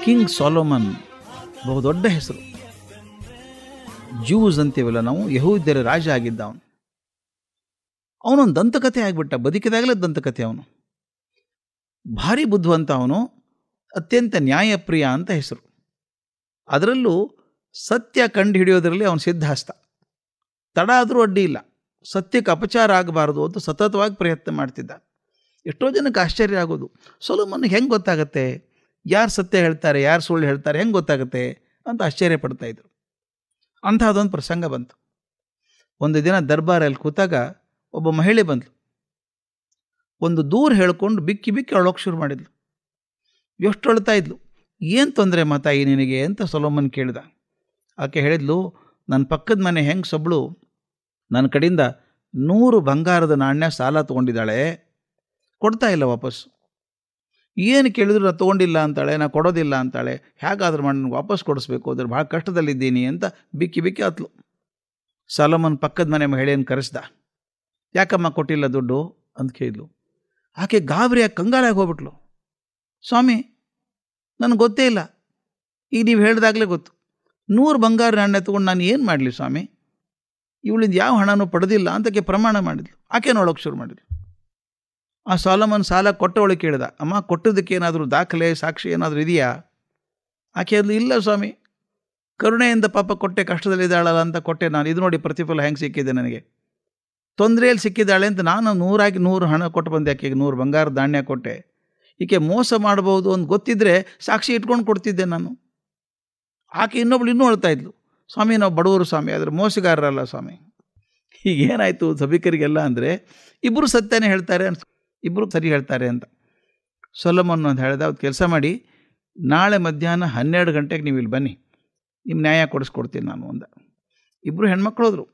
king Solomon ಬಹುದೊಡ್ಡ ಹೆಸರು juice ಅಂತೀವಲ್ಲ ನಾವು ಯಹೂದ್ಯರ ರಾಜ ಆಗಿದ್ದ ಅವನು ಅವನೊಂದು ದಂತಕಥೆ ಆಗಿಬಿಟ್ಟ ಬದುಕಿದಾಗಲೇ ದಂತಕಥೆ ಅವನು ಭಾರಿ ಬುದ್ಧಿವಂತ ಅವನು ಅತ್ಯಂತ ನ್ಯಾಯಪ್ರಿಯ ಅಂತ ಹೆಸರು ಅದರಲ್ಲೂ ಸತ್ಯ ಕಂಡು ಹಿಡಿಯೋದರಲ್ಲಿ ಅವನು ಸಿದ್ಧಹಸ್ತ ತಡ ಆದರೂ ಅಡ್ಡಿ ಇಲ್ಲ ಸತ್ಯಕ್ಕೆ ಅಪಚಾರ ಆಗಬಾರದು ಅಂತ ಸತತವಾಗಿ ಪ್ರಯತ್ನ ಮಾಡ್ತಿದ್ದ ಎಷ್ಟೋ ಜನಕ್ಕೆ ಆಶ್ಚರ್ಯ ಆಗೋದು ಸೊಲೋಮನ್ಗೆ ಹೆಂಗೆ ಗೊತ್ತಾಗತ್ತೆ ಯಾರು ಸತ್ಯ ಹೇಳ್ತಾರೆ ಯಾರು ಸುಳ್ಳು ಹೇಳ್ತಾರೆ ಹೆಂಗೆ ಗೊತ್ತಾಗುತ್ತೆ ಅಂತ ಆಶ್ಚರ್ಯ ಪಡ್ತಾ ಇದ್ರು ಅಂಥದ್ದೊಂದು ಪ್ರಸಂಗ ಬಂತು ಒಂದು ದಿನ ದರ್ಬಾರಲ್ಲಿ ಕೂತಾಗ ಒಬ್ಬ ಮಹಿಳೆ ಬಂದ್ಲು ಒಂದು ದೂರ ಹೇಳ್ಕೊಂಡು ಬಿಕ್ಕಿ ಬಿಕ್ಕಿ ಅಳೋಕೆ ಶುರು ಮಾಡಿದ್ಲು ಎಷ್ಟು ಅಳ್ತಾ ಇದ್ಲು ಏನು ತೊಂದರೆ ಮಾತಾಯಿ ನಿನಗೆ ಅಂತ ಸೊಲೋಮನ್ ಕೇಳಿದ ಆಕೆ ಹೇಳಿದ್ಲು ನನ್ನ ಪಕ್ಕದ ಮನೆ ಹೆಂಗೆ ಸೊಬ್ಳು ನನ್ನ ಕಡೆಯಿಂದ ನೂರು ಬಂಗಾರದ ನಾಣ್ಯ ಸಾಲ ತೊಗೊಂಡಿದ್ದಾಳೆ ಕೊಡ್ತಾ ಇಲ್ಲ ವಾಪಸ್ ಏನು ಕೇಳಿದ್ರು ನಾನು ತೊಗೊಂಡಿಲ್ಲ ಅಂತಾಳೆ ನಾ ಕೊಡೋದಿಲ್ಲ ಅಂತಾಳೆ ಹೇಗಾದ್ರೂ ಮಾಡಿ ನನಗೆ ವಾಪಸ್ ಕೊಡಿಸ್ಬೇಕು ಅದ್ರ ಭಾಳ ಕಷ್ಟದಲ್ಲಿದ್ದೀನಿ ಅಂತ ಬಿಕ್ಕಿ ಬಿಕ್ಕಿ ಹತ್ಲು ಸಲಮನ್ ಪಕ್ಕದ ಮನೆ ಮಹಿಳೆಯನ್ನು ಕರೆಸ್ದ ಯಾಕಮ್ಮ ಕೊಟ್ಟಿಲ್ಲ ದುಡ್ಡು ಅಂತ ಕೇಳಿದ್ಲು ಆಕೆ ಗಾಬರಿಯಾಗಿ ಕಂಗಾಲಾಗಿ ಹೋಗ್ಬಿಟ್ಲು ಸ್ವಾಮಿ ನನಗೆ ಗೊತ್ತೇ ಇಲ್ಲ ಈಗ ನೀವು ಹೇಳಿದಾಗಲೇ ಗೊತ್ತು ನೂರು ಬಂಗಾರ ನಾಣ್ಯ ತೊಗೊಂಡು ನಾನು ಏನು ಮಾಡಲಿ ಸ್ವಾಮಿ ಇವಳಿಂದ ಯಾವ ಹಣನೂ ಪಡೆದಿಲ್ಲ ಅಂತಕ್ಕೆ ಪ್ರಮಾಣ ಮಾಡಿದ್ಲು ಆಕೆ ನೋಡೋಕೆ ಶುರು ಮಾಡಿದ್ಲು ಆ ಸಾಲಮನ್ ಸಾಲ ಕೊಟ್ಟವಳು ಕೇಳಿದ ಅಮ್ಮ ಕೊಟ್ಟದಕ್ಕೆ ಏನಾದರೂ ದಾಖಲೆ ಸಾಕ್ಷಿ ಏನಾದರೂ ಇದೆಯಾ ಆಕೆ ಅದು ಇಲ್ಲ ಸ್ವಾಮಿ ಕರುಣೆಯಿಂದ ಪಾಪ ಕೊಟ್ಟೆ ಕಷ್ಟದಲ್ಲಿದ್ದಾಳಲ್ಲ ಅಂತ ಕೊಟ್ಟೆ ನಾನು ಇದು ನೋಡಿ ಪ್ರತಿಫಲ ಹೆಂಗೆ ಸಿಕ್ಕಿದೆ ನನಗೆ ತೊಂದರೆಯಲ್ಲಿ ಸಿಕ್ಕಿದ್ದಾಳೆ ಅಂತ ನಾನು ನೂರಾಗಿ ನೂರು ಹಣ ಕೊಟ್ಟು ಬಂದೆ ಆಕೆಗೆ ನೂರು ಬಂಗಾರ ಧಾನ್ಯ ಕೊಟ್ಟೆ ಈಕೆ ಮೋಸ ಮಾಡ್ಬೋದು ಅಂತ ಗೊತ್ತಿದ್ದರೆ ಸಾಕ್ಷಿ ಇಟ್ಕೊಂಡು ಕೊಡ್ತಿದ್ದೆ ನಾನು ಆಕೆ ಇನ್ನೊಬ್ಳು ಇನ್ನೂ ಅಳ್ತಾ ಇದ್ಲು ಸ್ವಾಮಿ ನಾವು ಬಡವರು ಸ್ವಾಮಿ ಆದರೆ ಮೋಸಗಾರರಲ್ಲ ಸ್ವಾಮಿ ಈಗ ಏನಾಯಿತು ಸಭಿಕರಿಗೆಲ್ಲ ಅಂದರೆ ಇಬ್ಬರು ಸತ್ಯನೇ ಹೇಳ್ತಾರೆ ಅನ್ಸ್ ಇಬ್ಬರು ಸರಿ ಹೇಳ್ತಾರೆ ಅಂತ ಸೊಲಮನ್ ಅಂತ ಹೇಳಿದ ಅವ್ರು ಕೆಲಸ ಮಾಡಿ ನಾಳೆ ಮಧ್ಯಾಹ್ನ ಹನ್ನೆರಡು ಗಂಟೆಗೆ ನೀವು ಇಲ್ಲಿ ಬನ್ನಿ ನಿಮ್ಮ ನ್ಯಾಯ ಕೊಡಿಸ್ಕೊಡ್ತೀನಿ ನಾನು ಅಂದ ಇಬ್ಬರು ಹೆಣ್ಮಕ್ಳು ಹೋದರು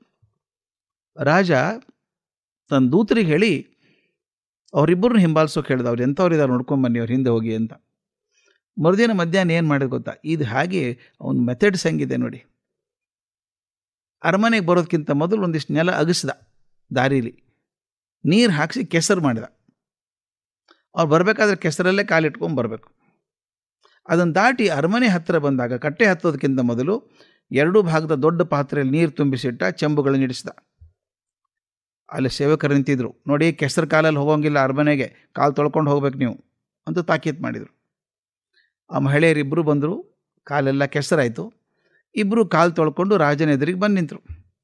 ರಾಜ ತನ್ನ ದೂತರಿಗೆ ಹೇಳಿ ಅವರಿಬ್ಬರನ್ನ ಹಿಂಬಾಲಿಸೋಕೆ ಹೇಳ್ದ ಅವ್ರು ಎಂಥವ್ರಿದ್ದಾರೆ ನೋಡ್ಕೊಂಬನ್ನಿ ಅವ್ರು ಹಿಂದೆ ಹೋಗಿ ಅಂತ ಮರುದಿನ ಮಧ್ಯಾಹ್ನ ಏನು ಮಾಡಿದ್ ಗೊತ್ತಾ ಇದು ಹಾಗೆ ಅವನ ಮೆಥಡ್ಸ್ ಹೆಂಗಿದೆ ನೋಡಿ ಅರಮನೆಗೆ ಬರೋದಕ್ಕಿಂತ ಮೊದಲು ಒಂದಿಷ್ಟು ನೆಲ ಅಗಸ್ದ ದಾರೀಲಿ ನೀರು ಹಾಕಿಸಿ ಕೆಸರು ಮಾಡಿದ ಅವ್ರು ಬರಬೇಕಾದ್ರೆ ಕೆಸರಲ್ಲೇ ಕಾಲಿಟ್ಕೊಂಡು ಬರಬೇಕು ಅದನ್ನು ದಾಟಿ ಅರಮನೆ ಹತ್ತಿರ ಬಂದಾಗ ಕಟ್ಟೆ ಹತ್ತೋದಕ್ಕಿಂತ ಮೊದಲು ಎರಡೂ ಭಾಗದ ದೊಡ್ಡ ಪಾತ್ರೆಯಲ್ಲಿ ನೀರು ತುಂಬಿಸಿಟ್ಟ ಚೆಂಬುಗಳನ್ನು ಇಡಿಸಿದ ಅಲ್ಲಿ ಸೇವಕರು ನಿಂತಿದ್ರು ನೋಡಿ ಕೆಸರು ಕಾಲಲ್ಲಿ ಹೋಗೋಂಗಿಲ್ಲ ಅರಮನೆಗೆ ಕಾಲು ತೊಳ್ಕೊಂಡು ಹೋಗ್ಬೇಕು ನೀವು ಅಂತ ತಾಕೀತು ಮಾಡಿದರು ಆ ಮಹಿಳೆಯರಿಬ್ಬರು ಬಂದರು ಕಾಲೆಲ್ಲ ಕೆಸರಾಯಿತು ಇಬ್ಬರು ಕಾಲು ತೊಳ್ಕೊಂಡು ರಾಜನ ಎದುರಿಗೆ ಬಂದು ನಿಂತರು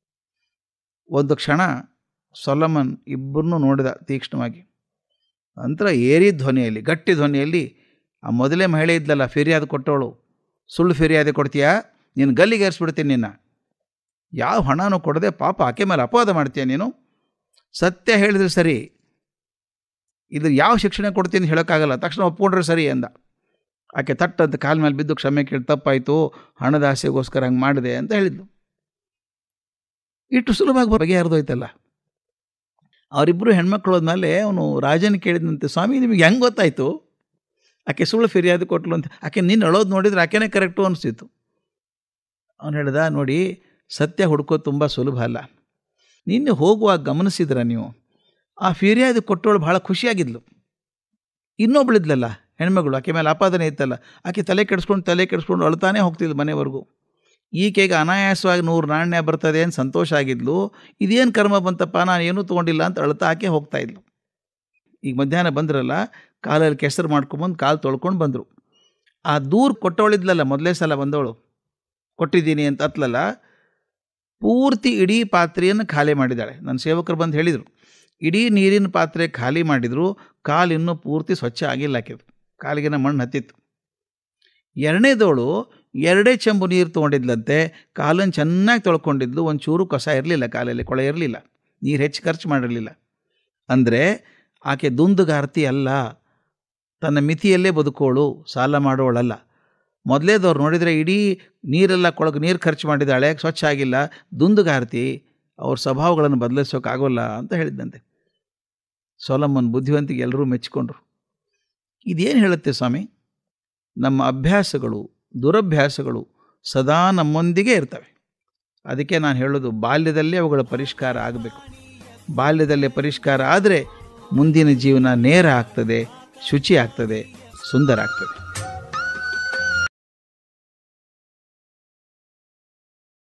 ಒಂದು ಕ್ಷಣ ಸೊಲಮನ್ ಇಬ್ಬರನ್ನೂ ನೋಡಿದ ತೀಕ್ಷ್ಣವಾಗಿ ನಂತರ ಏರಿ ಧ್ವನಿಯಲ್ಲಿ ಗಟ್ಟಿ ಧ್ವನಿಯಲ್ಲಿ ಆ ಮೊದಲೇ ಮಹಿಳೆ ಇದ್ಲಲ್ಲ ಫಿರ್ಯಾದಿ ಕೊಟ್ಟವಳು ಸುಳ್ಳು ಫಿರ್ಯಾದಿ ಕೊಡ್ತೀಯಾ ನೀನು ಗಲ್ಲಿಗೆ ಏರಿಸ್ಬಿಡ್ತೀನಿ ನಿನ್ನ ಯಾವ ಹಣನೂ ಕೊಡದೆ ಪಾಪ ಆಕೆ ಮೇಲೆ ಅಪವಾದ ಮಾಡ್ತೀಯ ನೀನು ಸತ್ಯ ಹೇಳಿದ್ರೆ ಸರಿ ಇದ್ರ ಯಾವ ಶಿಕ್ಷಣ ಕೊಡ್ತೀನಿ ಹೇಳೋಕ್ಕಾಗಲ್ಲ ತಕ್ಷಣ ಒಪ್ಕೊಂಡ್ರೆ ಸರಿ ಅಂದ ಆಕೆ ತಟ್ಟಂತ ಕಾಲ ಮೇಲೆ ಬಿದ್ದು ಕ್ಷಮೆ ಕೇಳಿ ತಪ್ಪಾಯಿತು ಹಣದ ಆಸೆಗೋಸ್ಕರ ಹಂಗೆ ಮಾಡಿದೆ ಅಂತ ಹೇಳಿದ್ಲು ಇಷ್ಟು ಸುಲಭವಾಗಿ ಬಗೆಹರಿದೋಯ್ತಲ್ಲ ಅವರಿಬ್ಬರು ಹೆಣ್ಮಕ್ಳು ಹೋದ್ಮೇಲೆ ಅವನು ರಾಜನ ಕೇಳಿದಂತೆ ಸ್ವಾಮಿ ನಿಮಗೆ ಹೆಂಗೆ ಗೊತ್ತಾಯಿತು ಆಕೆ ಸುಳ್ಳು ಫಿರ್ಯಾದಿ ಕೊಟ್ಲು ಅಂತ ಆಕೆ ನಿನ್ನ ಅಳೋದು ನೋಡಿದ್ರೆ ಆಕೆನೇ ಕರೆಕ್ಟು ಅನಿಸ್ತಿತ್ತು ಅವನು ಹೇಳ್ದ ನೋಡಿ ಸತ್ಯ ಹುಡ್ಕೋದು ತುಂಬ ಸುಲಭ ಅಲ್ಲ ನಿನ್ನೆ ಹೋಗುವಾಗ ಗಮನಿಸಿದ್ರ ನೀವು ಆ ಫಿರ್ಯಾದಿ ಕೊಟ್ಟವಳು ಭಾಳ ಖುಷಿಯಾಗಿದ್ಲು ಇನ್ನೊಬ್ಳಿದ್ಲಲ್ಲ ಹೆಣ್ಮಗಳು ಆಕೆ ಮೇಲೆ ಆಪಾದನೆ ಇತ್ತಲ್ಲ ಆಕೆ ತಲೆ ಕೆಡಿಸ್ಕೊಂಡು ತಲೆ ಕೆಡಿಸ್ಕೊಂಡು ಅಳ್ತಾನೆ ಹೋಗ್ತಿದ್ಲು ಮನೆವರೆಗೂ ಈಕೆಗೆ ಅನಾಯಾಸವಾಗಿ ನೂರು ನಾಣ್ಯ ಬರ್ತದೆ ಅಂತ ಸಂತೋಷ ಆಗಿದ್ಲು ಇದೇನು ಕರ್ಮ ಬಂತಪ್ಪ ನಾನು ಏನೂ ತೊಗೊಂಡಿಲ್ಲ ಅಂತ ಅಳ್ತಾ ಆಕೆ ಹೋಗ್ತಾ ಇದ್ಲು ಈಗ ಮಧ್ಯಾಹ್ನ ಬಂದ್ರಲ್ಲ ಕಾಲಲ್ಲಿ ಕೆಸರು ಮಾಡ್ಕೊಂಬಂದು ಕಾಲು ತೊಳ್ಕೊಂಡು ಬಂದರು ಆ ದೂರ ಕೊಟ್ಟವಳಿದ್ಲಲ್ಲ ಮೊದಲೇ ಸಲ ಬಂದವಳು ಕೊಟ್ಟಿದ್ದೀನಿ ಅಂತ ಹತ್ಲಲ್ಲ ಪೂರ್ತಿ ಇಡೀ ಪಾತ್ರೆಯನ್ನು ಖಾಲಿ ಮಾಡಿದ್ದಾಳೆ ನನ್ನ ಸೇವಕರು ಬಂದು ಹೇಳಿದರು ಇಡೀ ನೀರಿನ ಪಾತ್ರೆ ಖಾಲಿ ಮಾಡಿದರು ಕಾಲು ಇನ್ನೂ ಪೂರ್ತಿ ಸ್ವಚ್ಛ ಆಗಿಲ್ಲ ಆಕೆದು ಕಾಲಿಗಿನ ಮಣ್ಣು ಹತ್ತಿತ್ತು ಎರಡನೇದವಳು ಎರಡೇ ಚೆಂಬು ನೀರು ತೊಗೊಂಡಿದ್ಲಂತೆ ಕಾಲನ್ನು ಚೆನ್ನಾಗಿ ತೊಳ್ಕೊಂಡಿದ್ಲು ಒಂದು ಚೂರು ಕಸ ಇರಲಿಲ್ಲ ಕಾಲಲ್ಲಿ ಕೊಳೆ ಇರಲಿಲ್ಲ ನೀರು ಹೆಚ್ಚು ಖರ್ಚು ಮಾಡಿರಲಿಲ್ಲ ಅಂದರೆ ಆಕೆ ದುಂದುಗಾರ್ತಿ ಅಲ್ಲ ತನ್ನ ಮಿತಿಯಲ್ಲೇ ಬದುಕೋಳು ಸಾಲ ಮಾಡೋಳಲ್ಲ ಮೊದಲೇದವ್ರು ನೋಡಿದರೆ ಇಡೀ ನೀರೆಲ್ಲ ಕೊಳಗೆ ನೀರು ಖರ್ಚು ಮಾಡಿದ್ದಾಳೆ ಸ್ವಚ್ಛ ಆಗಿಲ್ಲ ದುಂದುಗಾರ್ತಿ ಅವ್ರ ಸ್ವಭಾವಗಳನ್ನು ಬದಲಿಸೋಕ್ಕಾಗೋಲ್ಲ ಅಂತ ಹೇಳಿದ್ದಂತೆ ಸೋಲಮ್ಮನ ಬುದ್ಧಿವಂತಿಗೆ ಎಲ್ಲರೂ ಮೆಚ್ಚಿಕೊಂಡ್ರು ಇದೇನು ಹೇಳುತ್ತೆ ಸ್ವಾಮಿ ನಮ್ಮ ಅಭ್ಯಾಸಗಳು ದುರಭ್ಯಾಸಗಳು ಸದಾ ನಮ್ಮೊಂದಿಗೆ ಇರ್ತವೆ ಅದಕ್ಕೆ ನಾನು ಹೇಳೋದು ಬಾಲ್ಯದಲ್ಲೇ ಅವುಗಳ ಪರಿಷ್ಕಾರ ಆಗಬೇಕು ಬಾಲ್ಯದಲ್ಲೇ ಪರಿಷ್ಕಾರ ಆದರೆ ಮುಂದಿನ ಜೀವನ ನೇರ ಆಗ್ತದೆ ಶುಚಿ ಆಗ್ತದೆ ಸುಂದರ ಆಗ್ತದೆ